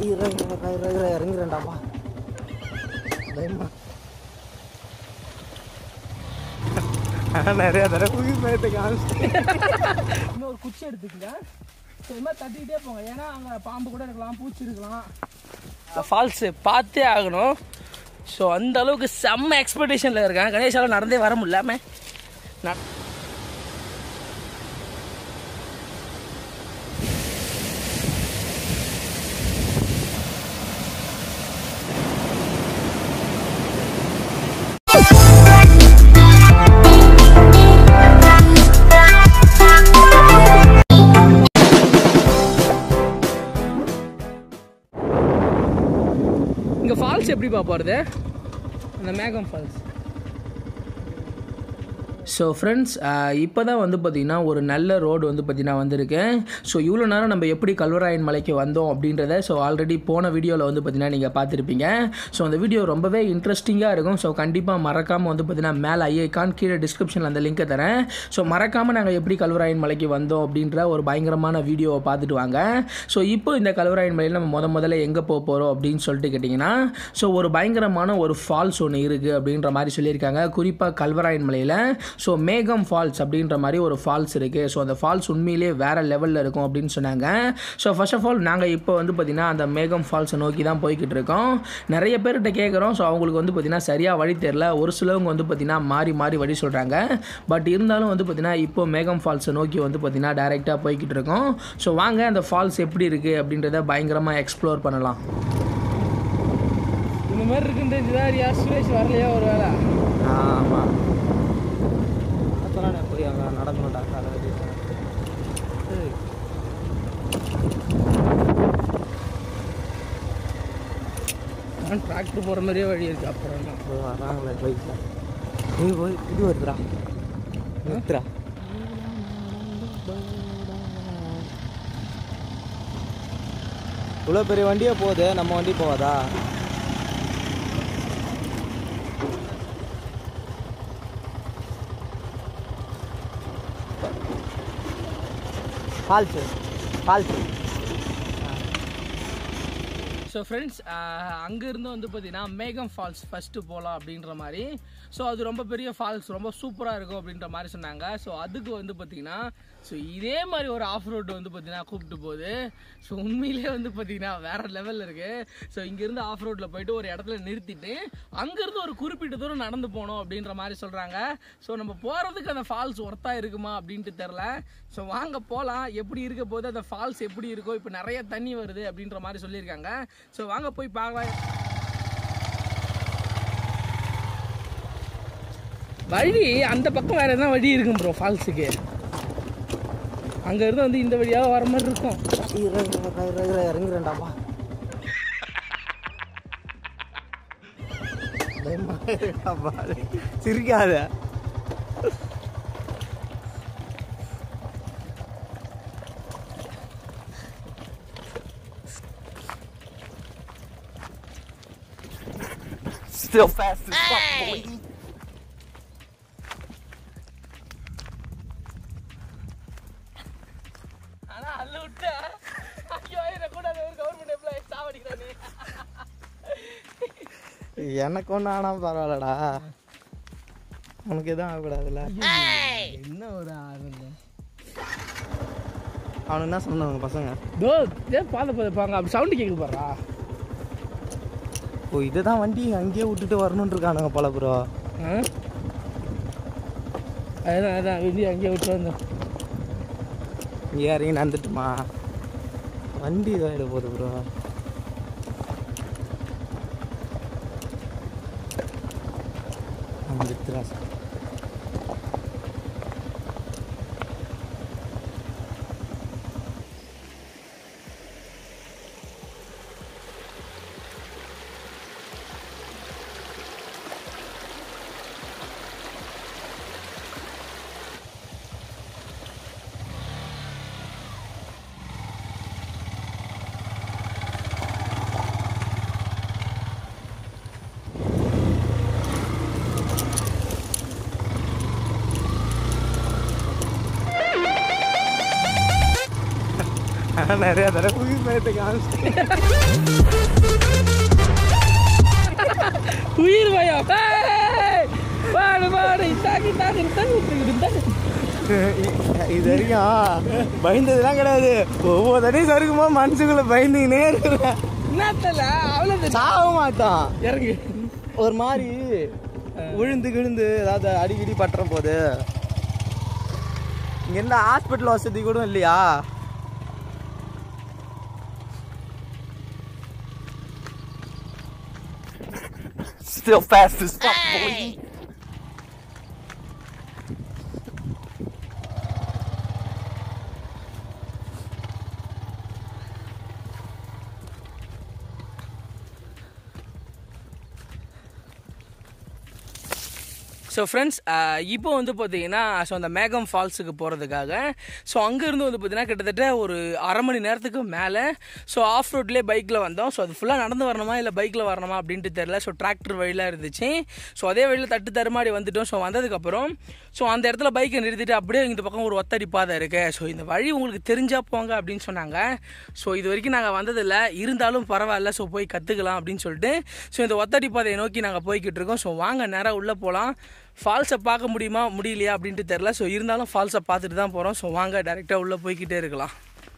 இறங்குறேன்டாப்பா பயமா நிறைய தடவை உயிர் பயத்தை காமிச்சிட்டேன் இன்னொரு குச்சி எடுத்துக்கங்க ஸோ இது மாதிரி தட்டிக்கிட்டே போங்க ஏன்னா அங்கே பாம்பு கூட இருக்கலாம் பூச்சி இருக்கலாம் ஃபால்ஸு பார்த்தே ஆகணும் ஸோ அந்த அளவுக்கு செம்ம எக்ஸ்பெக்டேஷனில் இருக்கேன் கணேஷால நடந்தே வர முடியலாமே ந- இங்கே ஃபால்ஸ் எப்படி போகிறது அந்த மேகம் ஃபால்ஸ் ஸோ ஃப்ரெண்ட்ஸ் இப்போ தான் வந்து பார்த்திங்கன்னா ஒரு நல்ல ரோடு வந்து பார்த்திங்கன்னா வந்திருக்கேன் ஸோ இவ்வளோ நேரம் நம்ம எப்படி கல்வராயன் மலைக்கு வந்தோம் அப்படின்றத ஸோ ஆல்ரெடி போன வீடியோவில் வந்து பார்த்திங்கன்னா நீங்கள் பார்த்துருப்பீங்க ஸோ அந்த வீடியோ ரொம்பவே இன்ட்ரெஸ்டிங்காக இருக்கும் ஸோ கண்டிப்பாக மறக்காமல் வந்து பார்த்திங்கன்னா மேலே ஐஏகான் கீழே டிஸ்கிரிப்ஷனில் அந்த லிங்கை தரேன் ஸோ மறக்காமல் நாங்கள் எப்படி கல்வராயன் மலைக்கு வந்தோம் அப்படின்ற ஒரு பயங்கரமான வீடியோவை பார்த்துட்டு வாங்க ஸோ இப்போ இந்த கல்வராயன் மலையில் நம்ம முத முதல்ல எங்கே போக போகிறோம் அப்படின்னு சொல்லிட்டு கேட்டிங்கன்னா ஸோ ஒரு பயங்கரமான ஒரு ஃபால்ஸ் ஒன்று இருக்குது அப்படின்ற மாதிரி சொல்லியிருக்காங்க குறிப்பாக கல்வராயன் மலையில் ஸோ மேகம் ஃபால்ஸ் அப்படின்ற மாதிரி ஒரு ஃபால்ஸ் இருக்குது ஸோ அந்த ஃபால்ஸ் உண்மையிலேயே வேறு லெவலில் இருக்கும் அப்படின்னு சொன்னாங்க ஸோ ஃபர்ஸ்ட் ஆஃப் ஆல் நாங்கள் இப்போ வந்து பார்த்திங்கன்னா அந்த மேகம் ஃபால்ஸை நோக்கி தான் போய்கிட்டு இருக்கோம் நிறைய பேர்கிட்ட கேட்குறோம் ஸோ அவங்களுக்கு வந்து பார்த்திங்கன்னா சரியாக வழி தெரில ஒரு சிலவங்க வந்து பார்த்திங்கன்னா மாறி மாறி வழி சொல்கிறாங்க பட் இருந்தாலும் வந்து பார்த்திங்கன்னா இப்போ மேகம் ஃபால்ஸை நோக்கி வந்து பார்த்திங்கன்னா டேரெக்டாக போய்கிட்டு இருக்கோம் ஸோ வாங்க அந்த ஃபால்ஸ் எப்படி இருக்குது அப்படின்றத பயங்கரமாக எக்ஸ்ப்ளோர் பண்ணலாம் இந்த மாதிரி இருக்குன்றது யார் சுரேஷ் வரலையா ஒரு வேலை ஆமாம் சொன்னானே போய் அங்கே நடக்கணும்டா காலை வெட்டிட்டு. ஏய். நான் டிராக்டர் போகிற மாதிரியே வழி இருக்குது அப்புறம் என்ன போய் வராங்களே பைக்கில் நீ போய் இது வருதுடா நிறுத்துறா இவ்வளோ பெரிய வண்டியே போகுது நம்ம வண்டி போகாதா ஃபால்ஸு ஃபால்ஸு ஸோ ஃப்ரெண்ட்ஸ் அங்கேருந்து வந்து பார்த்தீங்கன்னா மேகம் ஃபால்ஸ் ஃபஸ்ட்டு போகலாம் அப்படின்ற மாதிரி ஸோ அது ரொம்ப பெரிய ஃபால்ஸ் ரொம்ப சூப்பராக இருக்கும் அப்படின்ற மாதிரி சொன்னாங்க ஸோ அதுக்கு வந்து பார்த்தீங்கன்னா ஸோ இதே மாதிரி ஒரு ஆஃப் ரோடு வந்து பார்த்தீங்கன்னா கூப்பிட்டு போகுது ஸோ உண்மையிலே வந்து பார்த்தீங்கன்னா வேற லெவலில் இருக்குது ஸோ இங்கேருந்து ஆஃப் ரோட்டில் போயிட்டு ஒரு இடத்துல நிறுத்திட்டு அங்கேருந்து ஒரு குறிப்பிட்ட தூரம் நடந்து போகணும் அப்படின்ற மாதிரி சொல்கிறாங்க ஸோ நம்ம போகிறதுக்கு அந்த ஃபால்ஸ் ஒர்த்தாக இருக்குமா அப்படின்ட்டு தெரில ஸோ வாங்க போகலாம் எப்படி இருக்க போது அந்த ஃபால்ஸ் எப்படி இருக்கோ இப்போ நிறைய தண்ணி வருது அப்படின்ற மாதிரி சொல்லியிருக்காங்க ஸோ வாங்க போய் பார்க்கலாம் வழி அந்த பக்கம் வேற எதனா வழி இருக்கும் ப்ரோ ஃபால்ஸுக்கு அங்க இருந்து வந்து இந்த வழியாக வர மாதிரி இருக்கும் இறங்குறேன்டாப்பா பயமா இருக்குடாப்பா. சிரிக்காத Still fast as fuck, boy. ஆனா அல்ல விட்ட ஐயோ இதை கூட கவர்மெண்ட் எம்ப்ளாய் சாவடிக்கிறானே எனக்கு ஒன்றும் ஆனால் பரவாயில்லடா உனக்கு எதுவும் ஆகக்கூடாதுல்ல என்ன ஒரு ஆனந்த அவனுக்கு என்ன சொன்னாங்க பசங்க தோ ஏன் பாத பாதப்பாங்க அப்படி சவுண்டு கேட்குது பாடுறா ஓ இதுதான் வண்டி அங்கேயே விட்டுட்டு வரணும்னு இருக்கானுங்க போல ப்ரோ அதுதான் அதான் வெளியே அங்கேயே விட்டு வந்தோம் இங்கே இறங்கி நடந்துட்டுமா வண்டி இதாகிட போகுது ப்ரோ வந்துட்டுறா நான் நிறைய தடவை உயிர் பயத்தை காமிச்சிட்டேன் உயிர் பயம் ஏய்! வாடு வாடு தாக்கி தாக்கி தாக்கி தாக்கி இது வரைக்கும் பயந்ததுலாம் கிடையாது ஒவ்வொரு தடையும் சறுக்குமா மனசுக்குள்ள பயந்துக்கினே இருக்கிறேன் என்னத்தல அவ்வளவு சாக மாட்டான் இறங்கு ஒரு மாதிரி விழுந்து கிழுந்து ஏதாவது அடிக்கடி பட்டுற போது இங்க எந்த ஹாஸ்பிட்டல் வசதி கூட இல்லையா Still fast as fuck, boy. So friends இப்போ வந்து பார்த்தீங்கன்னா ஸோ அந்த மேகம் ஃபால்ஸுக்கு போகிறதுக்காக ஸோ அங்கேருந்து வந்து பார்த்தீங்கன்னா கிட்டத்தட்ட ஒரு அரை மணி நேரத்துக்கு மேலே ஸோ ஆஃப் ரோட்லேயே பைக்கில் வந்தோம் ஸோ அது ஃபுல்லாக நடந்து வரணுமா இல்லை பைக்கில் வரணுமா அப்படின்ட்டு தெரில ஸோ டிராக்டர் வழியில் இருந்துச்சு ஸோ அதே வழியில் தட்டு தருமாடி வந்துட்டோம் ஸோ வந்ததுக்கப்புறம் ஸோ அந்த இடத்துல பைக்கை நிறுத்திட்டு அப்படியே இந்த பக்கம் ஒரு ஒத்தடி பாதை இருக்கு ஸோ இந்த வழி உங்களுக்கு தெரிஞ்சா போங்க அப்படின்னு சொன்னாங்க ஸோ இது வரைக்கும் நாங்கள் வந்ததில்லை இருந்தாலும் பரவாயில்ல ஸோ போய் கற்றுக்கலாம் அப்படின்னு சொல்லிட்டு ஸோ இந்த ஒத்தடி பாதையை நோக்கி நாங்கள் போய்கிட்டு இருக்கோம் ஸோ வாங்க நேராக உள்ளே போகலாம் ஃபால்ஸை பார்க்க முடியுமா முடியலையா அப்படின்ட்டு தெரில ஸோ இருந்தாலும் ஃபால்ஸை பார்த்துட்டு தான் போகிறோம் ஸோ வாங்க டேரெக்டாக உள்ளே போய்கிட்டே இருக்கலாம்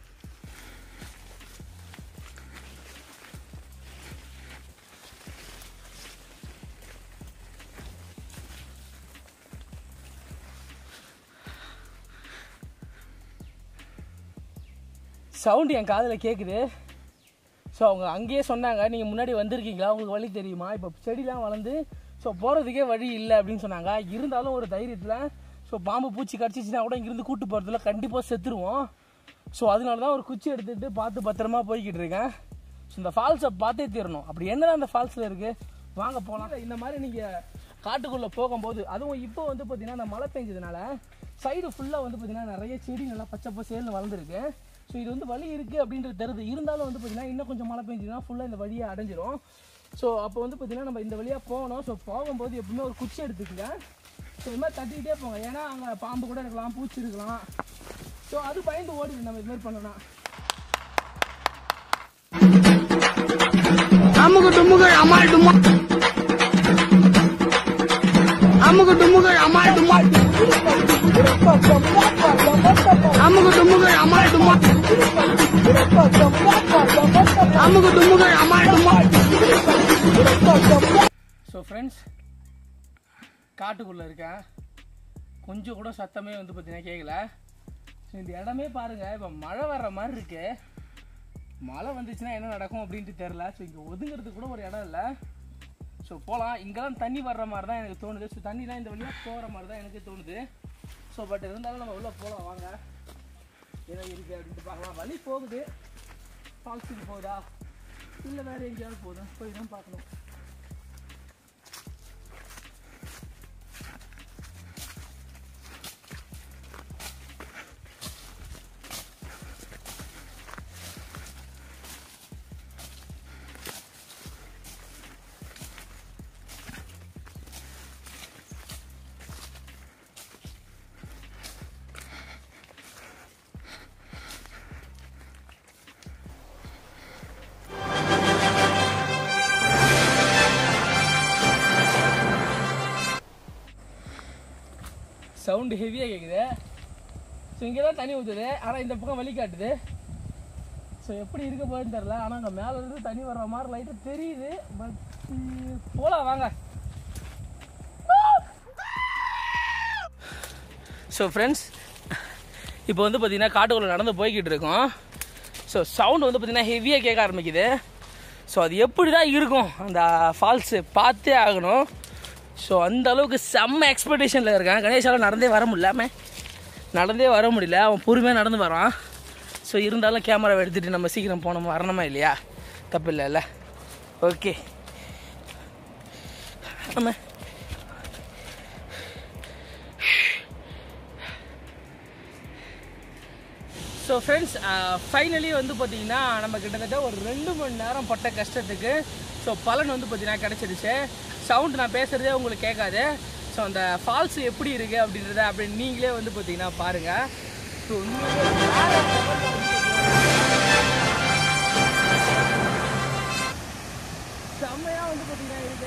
சவுண்டு என் காதில் கேட்குது ஸோ அவங்க அங்கேயே சொன்னாங்க நீங்கள் முன்னாடி வந்திருக்கீங்களா உங்களுக்கு வழி தெரியுமா இப்போ செடிலாம் வளர்ந்து ஸோ போகிறதுக்கே வழி இல்லை அப்படின்னு சொன்னாங்க இருந்தாலும் ஒரு தைரியத்தில் ஸோ பாம்பு பூச்சி கடிச்சிச்சுன்னா கூட இங்கேருந்து கூட்டு போகிறதுல கண்டிப்பாக செத்துருவோம் ஸோ அதனால தான் ஒரு குச்சி எடுத்துகிட்டு பார்த்து பத்திரமா போய்கிட்டு இருக்கேன் ஸோ இந்த ஃபால்ஸை பார்த்தே தீரணும் அப்படி என்னதான் அந்த ஃபால்ஸில் இருக்குது வாங்க போகலாம் இந்த மாதிரி நீங்கள் காட்டுக்குள்ளே போகும்போது அதுவும் இப்போ வந்து பார்த்தீங்கன்னா இந்த மழை பெஞ்சதுனால சைடு ஃபுல்லாக வந்து பார்த்தீங்கன்னா நிறைய செடி நல்லா பச்சை பசேல்னு வளர்ந்துருக்கு ஸோ இது வந்து வழி இருக்குது அப்படின்றது தெரியுது இருந்தாலும் வந்து பார்த்தீங்கன்னா இன்னும் கொஞ்சம் மழை பெஞ்சதுன்னா ஃபுல்லாக இந்த வழியை அடைஞ்சிரும் ஸோ அப்போ வந்து பார்த்தீங்கன்னா நம்ம இந்த வழியாக போகணும் ஸோ போகும்போது எப்பவுமே ஒரு குச்சி எடுத்துக்கங்க ஸோ இது மாதிரி தட்டிக்கிட்டே போங்க ஏன்னா அங்கே பாம்பு கூட இருக்கலாம் பூச்சி இருக்கலாம் ஸோ அது பயந்து ஓடிடு நம்ம இது மாதிரி பண்ணலாம் அமுகு டுமுகு அமால் டுமா அமுகு டுமுகு அமால் டுமா அமுகு டுமுகு அமால் டுமா அமுகு டுமுகு அமால் டுமா ஸோ ஃப்ரெண்ட்ஸ் காட்டுக்குள்ளே இருக்கேன் கொஞ்சம் கூட சத்தமே வந்து பார்த்தீங்கன்னா கேட்கல ஸோ இந்த இடமே பாருங்கள் இப்போ மழை வர்ற மாதிரி இருக்கு மழை வந்துச்சுன்னா என்ன நடக்கும் அப்படின்ட்டு தெரில ஸோ இங்கே ஒதுங்கிறதுக்கு கூட ஒரு இடம் இல்லை ஸோ போகலாம் இங்கெல்லாம் தண்ணி வர்ற மாதிரி தான் எனக்கு தோணுது ஸோ தண்ணிலாம் இந்த வழியாக போகிற மாதிரி தான் எனக்கு தோணுது ஸோ பட் இருந்தாலும் நம்ம உள்ளே போகலாம் வாங்க ஏதோ இருக்குது அப்படின்ட்டு பார்க்கலாம் வழி போகுது ஃபால்ஸுக்கு போகுதா இல்லை வேறு எங்கேயாவது போகுதா போய் தான் பார்க்கணும் சவுண்டு ஹெவியாக கேட்குது ஸோ இங்கே தான் தண்ணி ஊற்றுது ஆனால் இந்த பக்கம் வழி காட்டுது ஸோ எப்படி இருக்க போகுதுன்னு தெரில ஆனால் அங்கே மேலே இருந்து தண்ணி வர்ற மாதிரி லைட்டாக தெரியுது பட் போகலாம் வாங்க ஸோ ஃப்ரெண்ட்ஸ் இப்போ வந்து பார்த்தீங்கன்னா காட்டுக்குள்ளே நடந்து போய்கிட்டு இருக்கோம் ஸோ சவுண்டு வந்து பார்த்தீங்கன்னா ஹெவியாக கேட்க ஆரம்பிக்குது ஸோ அது எப்படி தான் இருக்கும் அந்த ஃபால்ஸு பார்த்தே ஆகணும் ஸோ அந்த அளவுக்கு செம்ம எக்ஸ்பெக்டேஷனில் இருக்கேன் கணேஷால நடந்தே வர முடியலாம நடந்தே வர முடியல அவன் பொறுமையாக நடந்து வரான் ஸோ இருந்தாலும் கேமராவை எடுத்துகிட்டு நம்ம சீக்கிரம் போனோம் வரணுமா இல்லையா தப்பு இல்லைல்ல ஓகே நம்ம ஸோ ஃப்ரெண்ட்ஸ் ஃபைனலி வந்து பார்த்தீங்கன்னா நம்ம கிட்டத்தட்ட ஒரு ரெண்டு மணி நேரம் பட்ட கஷ்டத்துக்கு ஸோ பலன் வந்து பார்த்தீங்கன்னா கிடச்சிருச்சு சவுண்ட் நான் பேசுகிறதே உங்களுக்கு கேட்காது ஸோ அந்த ஃபால்ஸ் எப்படி இருக்குது அப்படின்றத அப்படி நீங்களே வந்து பார்த்தீங்கன்னா பாருங்கள் ஸோ உண்மையிலே வேற level ல வந்து பார்த்தீங்கன்னா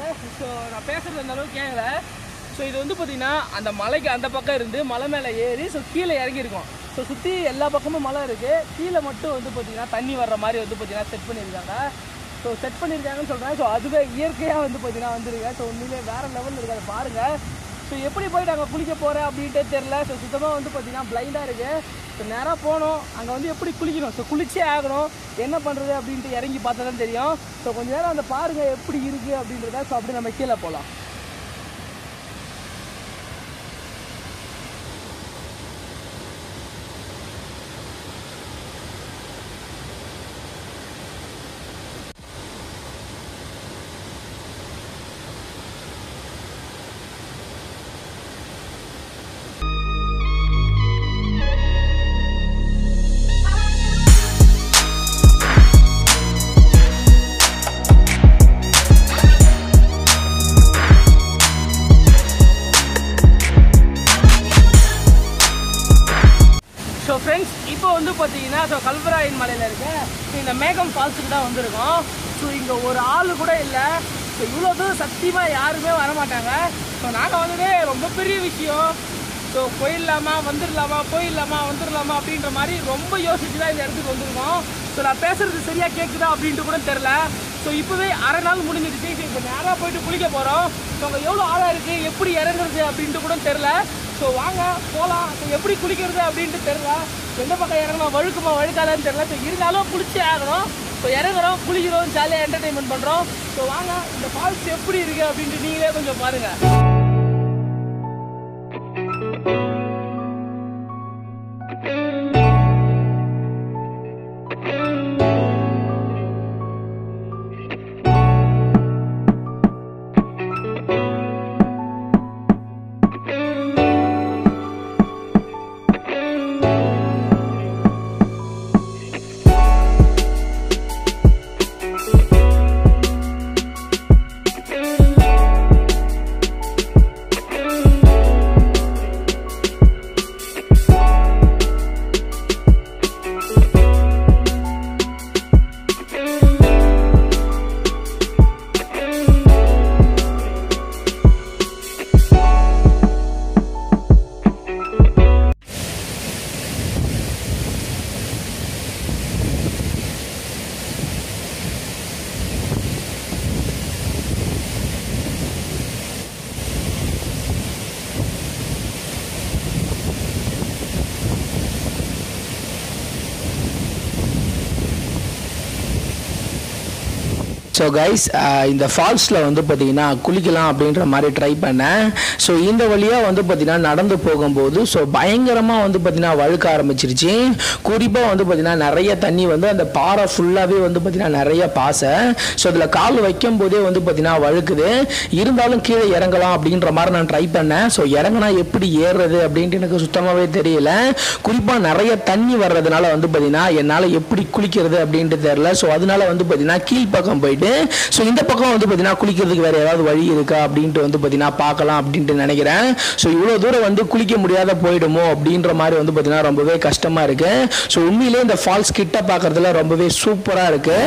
ஸோ நான் பேசுகிறது அந்த அளவுக்கு கேட்கல ஸோ இது வந்து பார்த்தீங்கன்னா அந்த மலைக்கு அந்த பக்கம் இருந்து மலை மேலே ஏறி ஸோ கீழே இறங்கியிருக்கோம் ஸோ சுற்றி எல்லா பக்கமும் மலை இருக்குது கீழே மட்டும் வந்து பார்த்தீங்கன்னா தண்ணி வர்ற மாதிரி வந்து பார்த்தீங்கன்னா செட் பண்ணியிருக்காங்க ஸோ செட் பண்ணியிருக்காங்கன்னு சொல்கிறேன் ஸோ அதுவே இயற்கையாக வந்து பார்த்தீங்கன்னா வந்துருங்க ஸோ உண்மையிலே வேறு லெவலில் இருக்குது அதை பாருங்கள் ஸோ எப்படி போயிட்டு அங்கே குளிக்க போகிறேன் அப்படின்ட்டு தெரில ஸோ சுத்தமாக வந்து பார்த்தீங்கன்னா பிளைண்டாக இருக்குது ஸோ நேராக போகணும் அங்கே வந்து எப்படி குளிக்கணும் ஸோ குளிச்சே ஆகணும் என்ன பண்ணுறது அப்படின்ட்டு இறங்கி பார்த்தா தான் தெரியும் ஸோ கொஞ்ச நேரம் அந்த பாருங்கள் எப்படி இருக்குது அப்படின்றத ஸோ அப்படி நம்ம கீழே போகலாம் ஸோ ஃப்ரெண்ட்ஸ் இப்போ வந்து பார்த்தீங்கன்னா ஸோ கல்வராயன் மலையில் இருக்க ஸோ இந்த மேகம் ஃபால்ஸுக்கு தான் வந்திருக்கோம் ஸோ இங்கே ஒரு ஆள் கூட இல்லை ஸோ இவ்வளோ தூரம் சத்தியமாக யாருமே வரமாட்டாங்க ஸோ நாங்கள் வந்ததே ரொம்ப பெரிய விஷயம் ஸோ போயிடலாமா வந்துடலாமா போயிடலாமா வந்துடலாமா அப்படின்ற மாதிரி ரொம்ப யோசிச்சு தான் இந்த இடத்துக்கு வந்திருக்கோம் ஸோ நான் பேசுறது சரியாக கேட்குதா அப்படின்ட்டு கூட தெரில ஸோ இப்போவே அரை நாள் முடிஞ்சிருச்சு ஸோ இப்போ நேராக போயிட்டு குளிக்க போகிறோம் ஸோ அங்கே எவ்வளோ ஆழம் இருக்குது எப்படி இறங்குறது அப்படின்ட்டு கூட தெரில ஸோ வாங்க போகலாம் ஸோ எப்படி குளிக்கிறது அப்படின்ட்டு தெரில எந்த பக்கம் இறங்கணும் வழுக்குமா வழுக்காதான்னு தெரில ஸோ இருந்தாலும் குளிச்சே ஆகணும் ஸோ இறங்குறோம் குளிக்கிறோம் ஜாலியாக என்டர்டைன்மெண்ட் பண்ணுறோம் ஸோ வாங்க இந்த ஃபால்ஸ் எப்படி இருக்குது அப்படின்ட்டு நீங்களே கொஞ்சம் பாருங்கள் ஸோ கைஸ் இந்த ஃபால்ஸில் வந்து பார்த்தீங்கன்னா குளிக்கலாம் அப்படின்ற மாதிரி ட்ரை பண்ணேன் ஸோ இந்த வழியாக வந்து பார்த்தீங்கன்னா நடந்து போகும்போது ஸோ பயங்கரமாக வந்து பார்த்தீங்கன்னா வழுக்க ஆரம்பிச்சிருச்சு குறிப்பாக வந்து பார்த்தீங்கன்னா நிறைய தண்ணி வந்து அந்த பாறை ஃபுல்லாகவே வந்து பார்த்தீங்கன்னா நிறைய பாசை ஸோ அதில் கால் வைக்கும் போதே வந்து பார்த்தீங்கன்னா வழுக்குது இருந்தாலும் கீழே இறங்கலாம் அப்படின்ற மாதிரி நான் ட்ரை பண்ணேன் ஸோ இறங்கினா எப்படி ஏறுறது அப்படின்ட்டு எனக்கு சுத்தமாகவே தெரியல குறிப்பாக நிறைய தண்ணி வர்றதுனால வந்து பார்த்தீங்கன்னா என்னால் எப்படி குளிக்கிறது அப்படின்ட்டு தெரில ஸோ அதனால வந்து பார்த்தீங்கன்னா கீழ்ப்பக்கம் போயிட்டு ஸோ இந்த பக்கம் வந்து பார்த்தீங்கன்னா குளிக்கிறதுக்கு வேறு ஏதாவது வழி இருக்கா அப்படின்ட்டு வந்து பார்த்தீங்கன்னா பார்க்கலாம் அப்படின்ட்டு நினைக்கிறேன் ஸோ இவ்வளோ தூரம் வந்து குளிக்க முடியாத போயிடுமோ அப்படின்ற மாதிரி வந்து பார்த்தீங்கன்னா ரொம்பவே கஷ்டமாக இருக்கு ஸோ உண்மையிலே இந்த ஃபால்ஸ் கிட்ட பார்க்கறதுல ரொம்பவே சூப்பராக இருக்கு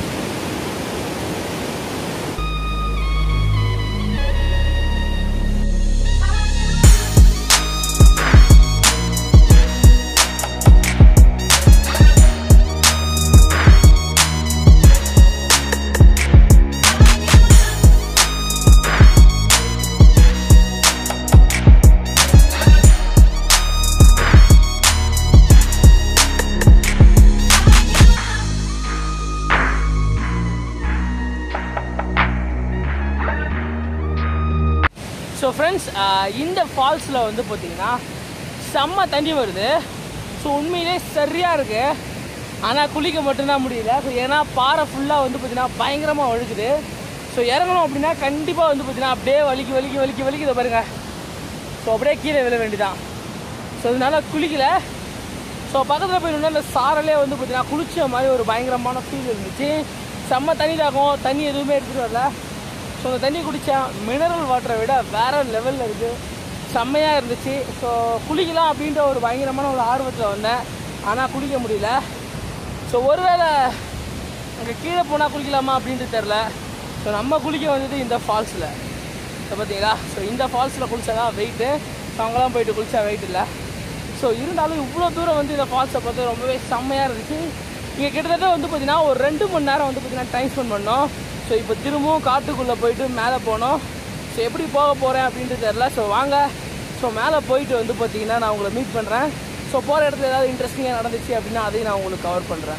ஸோ ஃப்ரெண்ட்ஸ் இந்த ஃபால்ஸில் வந்து பார்த்தீங்கன்னா செம்ம தண்ணி வருது ஸோ உண்மையிலே சரியாக இருக்குது ஆனால் குளிக்க மட்டும்தான் முடியல ஸோ ஏன்னா பாறை ஃபுல்லாக வந்து பார்த்தீங்கன்னா பயங்கரமாக வழுக்குது ஸோ இறங்கணும் அப்படின்னா கண்டிப்பாக வந்து பார்த்தீங்கன்னா அப்படியே வலிக்கு வலிக்கு வலிக்கு வலிக்குது பாருங்க ஸோ அப்படியே கீழே விழ வேண்டியதான் ஸோ அதனால குளிக்கல ஸோ பக்கத்தில் போய் நின்னா அந்த சாரலே வந்து பார்த்தீங்கன்னா குளிச்ச மாதிரி ஒரு பயங்கரமான ஃபீல் இருந்துச்சு செம்ம தண்ணி தாகம் தண்ணி எதுவுமே எடுத்துகிட்டு வரல ஸோ அந்த தண்ணி குடித்தேன் மினரல் வாட்டரை விட வேறு லெவலில் இருக்குது செம்மையாக இருந்துச்சு ஸோ குளிக்கலாம் அப்படின்ற ஒரு பயங்கரமான ஒரு ஆர்வத்தில் வந்தேன் ஆனால் குளிக்க முடியல ஸோ ஒருவேளை அங்கே கீழே போனால் குளிக்கலாமா அப்படின்ட்டு தெரில ஸோ நம்ம குளிக்க வந்தது இந்த ஃபால்ஸில் இப்போ பார்த்தீங்களா ஸோ இந்த ஃபால்ஸில் குளிச்சா தான் வெயிட்டு ஸோ அங்கெல்லாம் போயிட்டு குளிச்சா வெயிட் இல்லை ஸோ இருந்தாலும் இவ்வளோ தூரம் வந்து இந்த ஃபால்ஸை பார்த்து ரொம்பவே செம்மையாக இருந்துச்சு இங்கே கிட்டத்தட்ட வந்து பார்த்தீங்கன்னா ஒரு ரெண்டு மணி நேரம் வந்து பார்த்தீங்கன்னா டைம் ஸ்பெண்ட் பண்ணோம் ஸோ இப்போ திரும்பவும் காட்டுக்குள்ளே போயிட்டு மேலே போனோம் ஸோ எப்படி போக போகிறேன் அப்படின்ட்டு தெரில ஸோ வாங்க ஸோ மேலே போயிட்டு வந்து பார்த்தீங்கன்னா நான் உங்களை மீட் பண்ணுறேன் ஸோ போகிற இடத்துல ஏதாவது இன்ட்ரெஸ்டிங்காக நடந்துச்சு அப்படின்னா அதையும் நான் உங்களுக்கு கவர் பண்ணுறேன்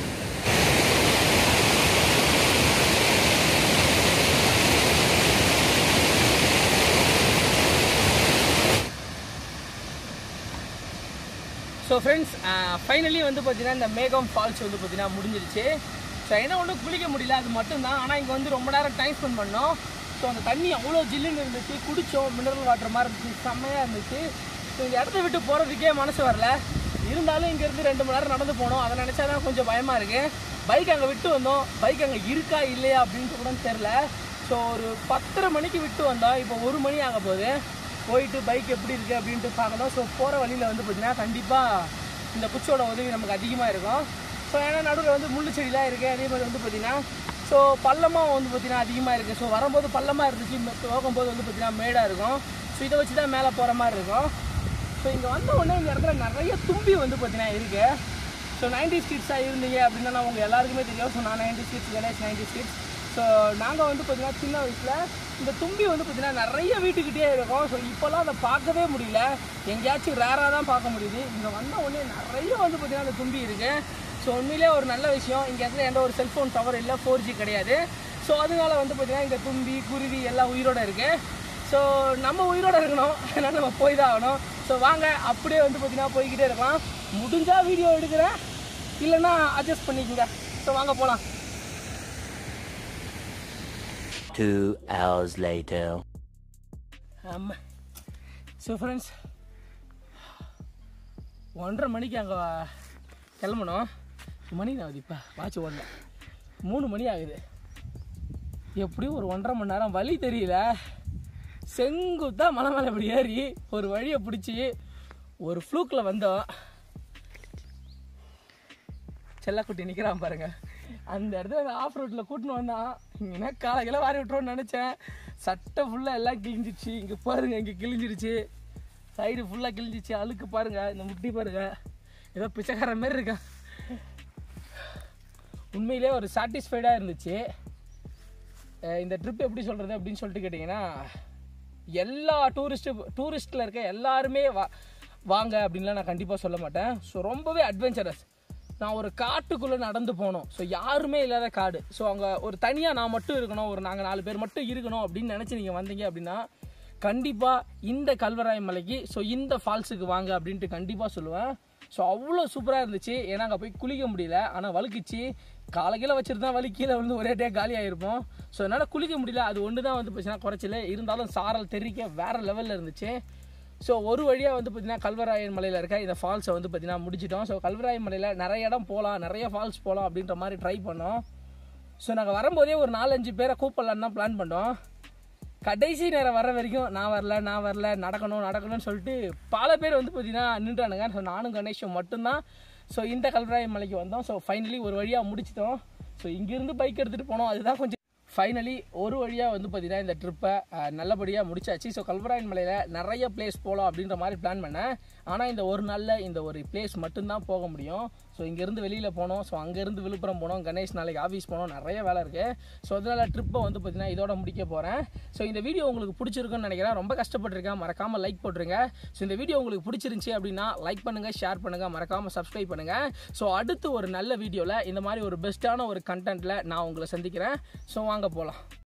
ஸோ ஃப்ரெண்ட்ஸ் ஃபைனலி வந்து பார்த்தீங்கன்னா இந்த மேகம் ஃபால்ஸ் வந்து பார்த்தீங்கன்னா முடிஞ்சிருச்சு ஸோ என்ன ஒன்றும் குளிக்க முடியல அது மட்டும்தான் ஆனால் இங்கே வந்து ரொம்ப நேரம் டைம் ஸ்பெண்ட் பண்ணோம் ஸோ அந்த தண்ணி அவ்வளோ ஜில்லுன்னு இருந்துச்சு குடித்தோம் மினரல் வாட்டர் மாதிரி இருந்துச்சு செம்மையாக இருந்துச்சு ஸோ இந்த இடத்த விட்டு போகிறதுக்கே மனசு வரல இருந்தாலும் இங்கேருந்து ரெண்டு மணி நேரம் நடந்து போனோம் அதை நினச்சா தான் கொஞ்சம் பயமாக இருக்குது பைக் அங்கே விட்டு வந்தோம் பைக் அங்கே இருக்கா இல்லையா அப்படின்ட்டு கூட தெரில ஸோ ஒரு பத்தரை மணிக்கு விட்டு வந்தோம் இப்போ ஒரு மணி ஆக போகுது போயிட்டு பைக் எப்படி இருக்குது அப்படின்ட்டு பார்க்கணும் ஸோ போகிற வழியில் வந்து பார்த்தீங்கன்னா கண்டிப்பாக இந்த குச்சியோட உதவி நமக்கு அதிகமாக இருக்கும் ஸோ ஏன்னா நடுவில் வந்து முள்ளு செடிலாம் இருக்குது அதே மாதிரி வந்து பார்த்தீங்கன்னா ஸோ பள்ளமாக வந்து பார்த்தீங்கன்னா அதிகமாக இருக்குது ஸோ வரும்போது பள்ளமாக இருந்துச்சு மெ- போகும்போது வந்து பார்த்தீங்கன்னா மேடாக இருக்கும் ஸோ இதை வச்சு தான் மேலே போகிற மாதிரி இருக்கும் ஸோ இங்கே வந்த உடனே இந்த இடத்துல நிறைய தும்பி வந்து பார்த்தீங்கன்னா இருக்குது ஸோ நைன்டி ஸ்கிட்ஸாக இருந்தீங்க அப்படின்னா நான் உங்கள் எல்லாருக்குமே தெரியும் ஸோ நான் nineties kids Ganesh nineties kids so நாங்கள் வந்து பார்த்தீங்கன்னா சின்ன வயசில் இந்த தும்பி வந்து பார்த்தீங்கன்னா நிறைய வீட்டுக்கிட்டே இருக்கும் ஸோ இப்போல்லாம் அதை பார்க்கவே முடியல எங்கேயாச்சும் ரேராக தான் பார்க்க முடியுது இங்கே வந்த உடனே நிறைய வந்து பார்த்தீங்கன்னா அந்த தும்பி இருக்குது ஸோ உண்மையிலே ஒரு நல்ல விஷயம் இங்கே இடத்துல எந்த ஒரு செல்ஃபோன் டவர் இல்லை ஃபோர் ஜி கிடையாது ஸோ அதனால வந்து பார்த்தீங்கன்னா இங்கே தும்பி குருவி எல்லாம் உயிரோட இருக்குது ஸோ நம்ம உயிரோட இருக்கணும் அதனால் நம்ம போய் தான் ஆகணும் ஸோ வாங்க அப்படியே வந்து பார்த்தீங்கன்னா போய்கிட்டே இருக்கலாம் முடிஞ்சால் வீடியோ எடுக்கிறேன் இல்லைன்னா அட்ஜஸ்ட் பண்ணிக்கோங்க ஸோ வாங்க போகலாம் Two hours later. ஆமாம் ஸோ ஃப்ரெண்ட்ஸ் ஒன்றரை மணிக்கு அங்கே கிளம்பணும் மணி ஆகுது இப்போ வாட்ச் ஓடல மூணு மணி ஆகுது எப்படியும் ஒரு ஒன்றரை மணி நேரம் வழி தெரியல செங்குத்தா மலை மேலே இப்படி ஏறி ஒரு வழியை பிடிச்சி ஒரு ஃப்ளூக்கில் வந்தோம் செல்லக்குட்டி நிற்கிறான் பாருங்க அந்த இடத்துல ஆஃப் ரோட்டில் கூட்டின்னு வந்தான் இங்கே காலையில் வாரி விட்டுருவோன்னு நினச்சேன் சட்டை ஃபுல்லாக எல்லாம் கிழிஞ்சிச்சு இங்கே பாருங்க இங்கே கிழிஞ்சிருச்சு சைடு ஃபுல்லாக கிழிஞ்சிச்சு அழுக்கு பாருங்க இந்த முட்டி பாருங்க ஏதோ பிச்சைக்கார மாதிரி இருக்கா உண்மையிலே ஒரு சாட்டிஸ்ஃபைடாக இருந்துச்சு அஹ் இந்த ட்ரிப் எப்படி சொல்கிறது அப்படின்னு சொல்லிட்டு கேட்டிங்கன்னா எல்லா டூரிஸ்ட்டு டூரிஸ்ட்டில் இருக்க எல்லாருமே வா வாங்க அப்படின்லாம் நான் கண்டிப்பாக சொல்ல மாட்டேன் ஸோ ரொம்பவே அட்வென்ச்சரஸ் நான் ஒரு காட்டுக்குள்ளே நடந்து போனோம் ஸோ யாருமே இல்லாத காடு ஸோ அங்கே ஒரு தனியாக நான் மட்டும் இருக்கணும் ஒரு நாங்கள் நாலு பேர் மட்டும் இருக்கணும் அப்படின்னு நினச்சி நீங்கள் வந்தீங்க அப்படின்னா கண்டிப்பாக இந்த கல்வராய மலைக்கு ஸோ இந்த ஃபால்ஸுக்கு வாங்க அப்படின்ட்டு கண்டிப்பாக சொல்லுவேன் ஸோ அவ்வளோ சூப்பராக இருந்துச்சு ஏன்னா அங்கே போய் குளிக்க முடியல ஆனால் வழுக்கிச்சு காலை கீழே வச்சிருந்தா வலி கீழே வந்து ஒரே டே காலி ஆயிருப்போம் ஸோ என்னால் குளிக்க முடியல அது ஒன்று தான் வந்து பிரச்சனை குறைச்சல இருந்தாலும் சாரல் தெரிக்க வேற லெவலில் இருந்துச்சு ஸோ ஒரு வழியாக வந்து பார்த்தீங்கன்னா கல்வராயன் மலையில் இருக்க இந்த ஃபால்ஸை வந்து பார்த்தீங்கன்னா முடிச்சிட்டோம் ஸோ கல்வராயன் மலையில் நிறைய இடம் போகலாம் நிறைய ஃபால்ஸ் போகலாம் அப்படின்ற மாதிரி ட்ரை பண்ணோம் ஸோ நாங்கள் வரும்போதே ஒரு நாலஞ்சு பேரை கூப்பிடலான்னு தான் பிளான் பண்ணோம் கடைசி நேரம் வர வரைக்கும் நான் வரல நான் வரல நடக்கணும் நடக்கணும்னு சொல்லிட்டு பல பேர் வந்து பார்த்தீங்கன்னா நின்றானுங்க ஸோ நானும் கணேஷும் மட்டும்தான் ஸோ இந்த கல்வராய மலைக்கு வந்தோம் ஸோ ஃபைனலி ஒரு வழியாக முடிச்சிட்டோம் ஸோ இங்கேருந்து பைக் எடுத்துகிட்டு போனோம் அதுதான் கொஞ்சம் ஃபைனலி ஒரு வழியாக வந்து பார்த்தீங்கன்னா இந்த ட்ரிப்பை நல்லபடியாக முடிச்சாச்சு ஸோ கல்வராயன் மலையில் நிறைய பிளேஸ் போகலாம் அப்படின்ற மாதிரி பிளான் பண்ணேன் ஆனால் இந்த ஒரு நாளில் இந்த ஒரு பிளேஸ் மட்டும்தான் போக முடியும் ஸோ இங்கேருந்து வெளியில் போனோம் ஸோ அங்கேருந்து விழுப்புரம் போனோம் கணேஷ் நாளைக்கு ஆஃபீஸ் போனோம் நிறைய வேலை இருக்குது ஸோ அதனால் ட்ரிப்பை வந்து பார்த்தீங்கன்னா இதோட முடிக்க போகிறேன் ஸோ இந்த வீடியோ உங்களுக்கு பிடிச்சிருக்குன்னு நினைக்கிறேன் ரொம்ப கஷ்டப்பட்டிருக்கேன் மறக்காமல் லைக் போட்டுருங்க ஸோ இந்த வீடியோ உங்களுக்கு பிடிச்சிருந்துச்சி அப்படின்னா லைக் பண்ணுங்கள் ஷேர் பண்ணுங்கள் மறக்காமல் சப்ஸ்கிரைப் பண்ணுங்கள் ஸோ அடுத்து ஒரு நல்ல வீடியோவில் இந்த மாதிரி ஒரு பெஸ்ட்டான ஒரு கண்டென்ட்டில் நான் உங்களை சந்திக்கிறேன் ஸோ வாங்க போகலாம்